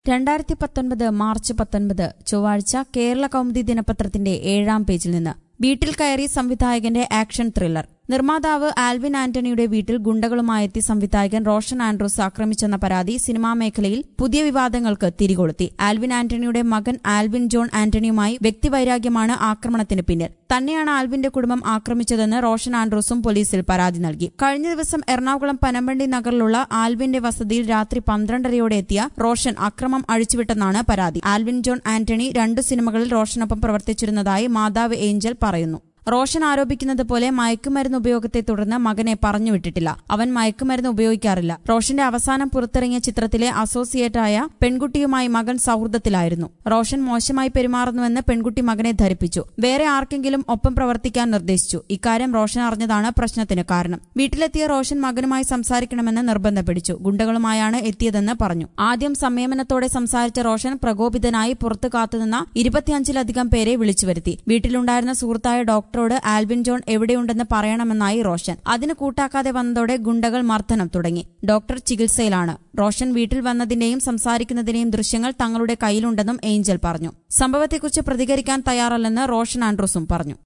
രണ്ടായിരത്തി പത്തൊൻപത് മാർച്ച് പത്തൊൻപത് ചൊവ്വാഴ്ച കേരള കൗമുദി ദിനപത്രത്തിന്റെ ഏഴാം പേജിൽ നിന്ന് വീട്ടിൽ കയറി സംവിധായകന്റെ ആക്ഷൻ ത്രില്ലർ നിർമ്മാതാവ് ആൽവിൻ ആന്റണിയുടെ വീട്ടിൽ ഗുണ്ടകളുമായെത്തി സംവിധായകൻ റോഷൻ ആൻഡ്രൂസ് ആക്രമിച്ചെന്ന പരാതി സിനിമാ മേഖലയിൽ പുതിയ വിവാദങ്ങൾക്ക് തിരികൊളുത്തി ആൽവിൻ ആന്റണിയുടെ മകൻ ആൽവിൻ ജോൺ ആന്റണിയുമായി വ്യക്തിവൈരാഗ്യമാണ് ആക്രമണത്തിന് പിന്നിൽ തന്നെയാണ് ആൽവിന്റെ കുടുംബം ആക്രമിച്ചതെന്ന് റോഷൻ ആൻഡ്രൂസും പോലീസിൽ പരാതി നൽകി കഴിഞ്ഞ ദിവസം എറണാകുളം പനമ്പള്ളി നഗറിലുള്ള ആൽവിന്റെ വസതിയിൽ രാത്രി പന്ത്രണ്ടരയോടെ എത്തിയ റോഷൻ അക്രമം അഴിച്ചുവിട്ടെന്നാണ് പരാതി ആൽവിൻ ജോൺ ആന്റണി രണ്ടു സിനിമകളിൽ റോഷനൊപ്പം പ്രവർത്തിച്ചിരുന്നതായി മാതാവ് ഏഞ്ചൽ പറയുന്നു റോഷൻ ആരോപിക്കുന്നത് പോലെ മയക്കുമരുന്ന് ഉപയോഗത്തെ തുടർന്ന് മകനെ പറഞ്ഞുവിട്ടിട്ടില്ല അവൻ മയക്കുമരുന്ന് ഉപയോഗിക്കാറില്ല റോഷന്റെ അവസാനം പുറത്തിറങ്ങിയ ചിത്രത്തിലെ അസോസിയേറ്റായ പെൺകുട്ടിയുമായി മകൻ സൌഹൃദത്തിലായിരുന്നു റോഷൻ മോശമായി പെരുമാറുന്നുവെന്ന് പെൺകുട്ടി മകനെ ധരിപ്പിച്ചു വേറെ ആർക്കെങ്കിലും ഒപ്പം പ്രവർത്തിക്കാൻ നിർദ്ദേശിച്ചു ഇക്കാര്യം റോഷൻ അറിഞ്ഞതാണ് പ്രശ്നത്തിന് കാരണം വീട്ടിലെത്തിയ റോഷൻ മകനുമായി സംസാരിക്കണമെന്ന് നിർബന്ധം പിടിച്ചു ഗുണ്ടകളുമായാണ് എത്തിയതെന്ന് പറഞ്ഞു ആദ്യം സംയമനത്തോടെ സംസാരിച്ച റോഷൻ പ്രകോപിതനായി പുറത്തു കാത്തുനിന്ന ഇരുപത്തിയഞ്ചിലധികം പേരെ വിളിച്ചുവരുത്തി വീട്ടിലുണ്ടായിരുന്ന സുഹൃത്തായ ഡോക്ടർ ഡോക്ടറോട് ആൽവിൻ ജോൺ എവിടെയുണ്ടെന്ന് പറയണമെന്നായി റോഷൻ അതിന് കൂട്ടാക്കാതെ വന്നതോടെ ഗുണ്ടകൾ മർദ്ദനം തുടങ്ങി ഡോക്ടർ ചികിത്സയിലാണ് റോഷൻ വീട്ടിൽ വന്നതിന്റെയും സംസാരിക്കുന്നതിന്റെയും ദൃശ്യങ്ങൾ തങ്ങളുടെ കയ്യിലുണ്ടെന്നും ഏഞ്ചൽ പറഞ്ഞു സംഭവത്തെക്കുറിച്ച് പ്രതികരിക്കാൻ തയ്യാറല്ലെന്ന് റോഷൻ ആൻഡ്രൂസും പറഞ്ഞു